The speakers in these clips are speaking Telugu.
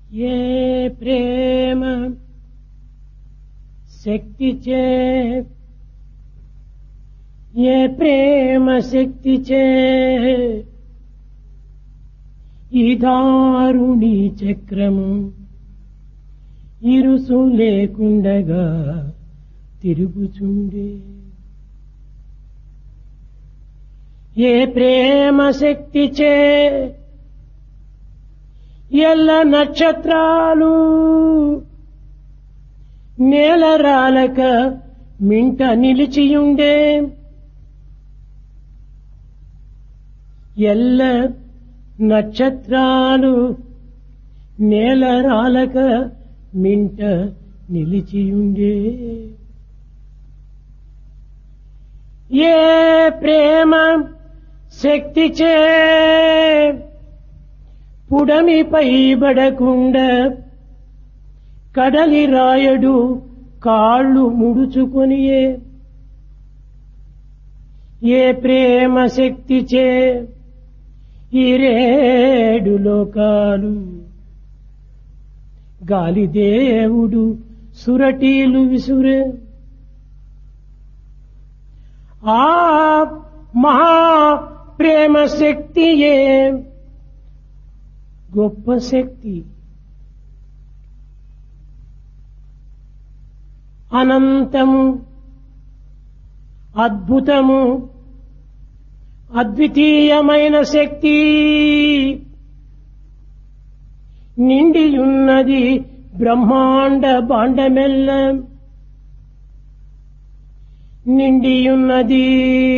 ఏ ప్రేమ శక్తి చే ఏ ప్రేమ శక్తి చే ఈ దారుణి చక్రము ఇరుసు లేకుండగా తిరుగుచుండే ఏ ప్రేమ శక్తి చే ఎల్ల నక్షత్రాలు నేల రాలక మింట నిలిచియుండే ఎల్ల నక్షత్రాలు నేల రాలక మింట నిలిచియుండే ఏ ప్రేమ శక్తి చే పుడమిపై బడకుండా కడలి రాయడు కాళ్ళు ముడుచుకొనియే ఏ ప్రేమ శక్తి చే ఈ రేడు లోకాలు గాలిదేవుడు సురటీలు విసురే ఆ మహా ప్రేమ శక్తియే గొప్ప శక్తి అనంతము అద్భుతము అద్వితీయమైన శక్తి నిండియున్నది బ్రహ్మాండ బాండమెల్ల నిండియున్నది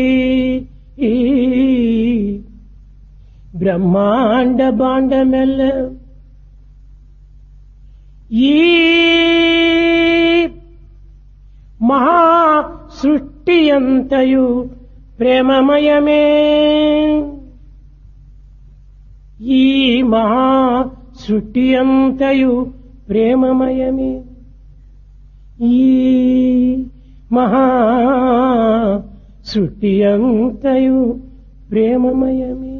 బ్రహ్మాండ బాండమెల్ల ఈ మహా సృష్టి అంతయు ప్రేమమయమే ఈ మహా సృష్టి అంతయు ప్రేమమయమే ఈ మహా సృష్టి అంతయు ప్రేమమయమే